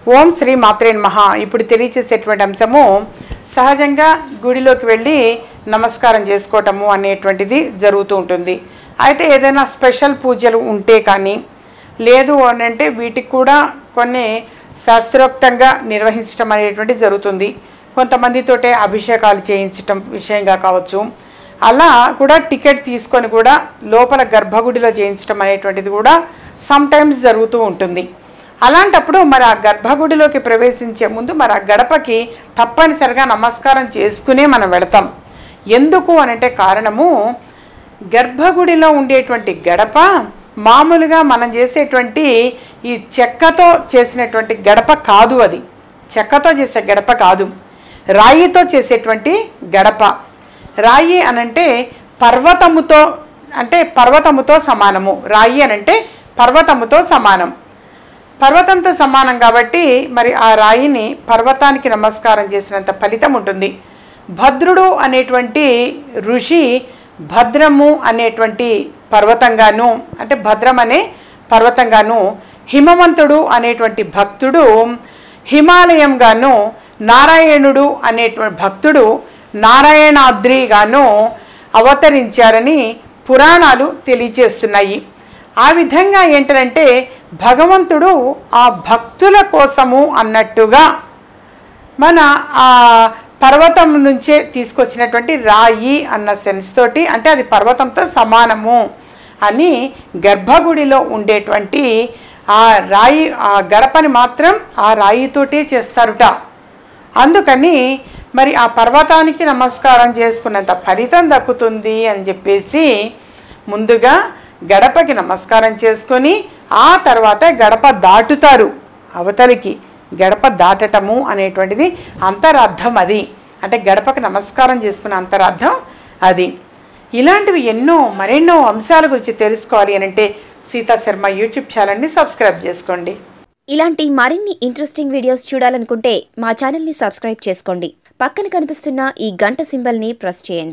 ఓం శ్రీ మాత్రే నమః ఇప్పుడు తెలియచేసేటువంటి అంశము సహజంగా గుడిలోకి వెళ్ళి నమస్కారం చేసుకోవటము అనేటువంటిది జరుగుతూ ఉంటుంది అయితే ఏదైనా స్పెషల్ పూజలు ఉంటే కానీ లేదు అని అంటే వీటికి కూడా కొన్ని శాస్త్రోక్తంగా నిర్వహించడం అనేటువంటిది జరుగుతుంది కొంతమందితోటే అభిషేకాలు చేయించటం విషయంగా కావచ్చు అలా కూడా టికెట్ తీసుకొని కూడా లోపల గర్భగుడిలో చేయించడం అనేటువంటిది కూడా సమ్ టైమ్స్ జరుగుతూ ఉంటుంది అలాంటప్పుడు మరి ఆ గర్భగుడిలోకి ప్రవేశించే ముందు మరి ఆ గడపకి తప్పనిసరిగా నమస్కారం చేసుకునే మనం వెళతాం ఎందుకు అనంటే కారణము గర్భగుడిలో ఉండేటువంటి గడప మామూలుగా మనం చేసేటువంటి ఈ చెక్కతో చేసినటువంటి గడప కాదు అది చెక్కతో చేసే గడప కాదు రాయితో చేసేటువంటి గడప రాయి అనంటే పర్వతముతో అంటే పర్వతముతో సమానము రాయి అనంటే పర్వతముతో సమానం పర్వతంతో సమానం కాబట్టి మరి ఆ రాయిని పర్వతానికి నమస్కారం చేసినంత ఫలితం ఉంటుంది భద్రుడు అనేటువంటి ఋషి భద్రము అనేటువంటి పర్వతంగాను అంటే భద్రం అనే పర్వతంగాను హిమవంతుడు అనేటువంటి భక్తుడు హిమాలయంగాను నారాయణుడు అనేటువంటి భక్తుడు నారాయణాద్రిగాను అవతరించారని పురాణాలు తెలియచేస్తున్నాయి ఆ విధంగా ఏంటంటే భగవంతుడు ఆ భక్తుల కోసము అన్నట్టుగా మన ఆ పర్వతం నుంచే తీసుకొచ్చినటువంటి రాయి అన్న సెన్స్ తోటి అంటే అది పర్వతంతో సమానము అని గర్భగుడిలో ఉండేటువంటి ఆ రాయి ఆ గడపని మాత్రం ఆ రాయితోటే చేస్తారుట అందుకని మరి ఆ పర్వతానికి నమస్కారం చేసుకున్నంత ఫలితం దక్కుతుంది అని చెప్పేసి ముందుగా గడపకి నమస్కారం చేసుకొని ఆ తర్వాత గడప దాటుతారు అవతలికి గడప దాటటము అనేటువంటిది అంతరార్థం అది అంటే గడపకి నమస్కారం చేసుకున్న అంతరార్థం అది ఇలాంటివి ఎన్నో మరెన్నో అంశాల గురించి తెలుసుకోవాలి అని అంటే సీతా శర్మ యూట్యూబ్ ఛానల్ని సబ్స్క్రైబ్ చేసుకోండి ఇలాంటి మరిన్ని ఇంట్రెస్టింగ్ వీడియోస్ చూడాలనుకుంటే మా ఛానల్ని సబ్స్క్రైబ్ చేసుకోండి పక్కన కనిపిస్తున్న ఈ గంట సింబల్ని ప్రెస్ చేయండి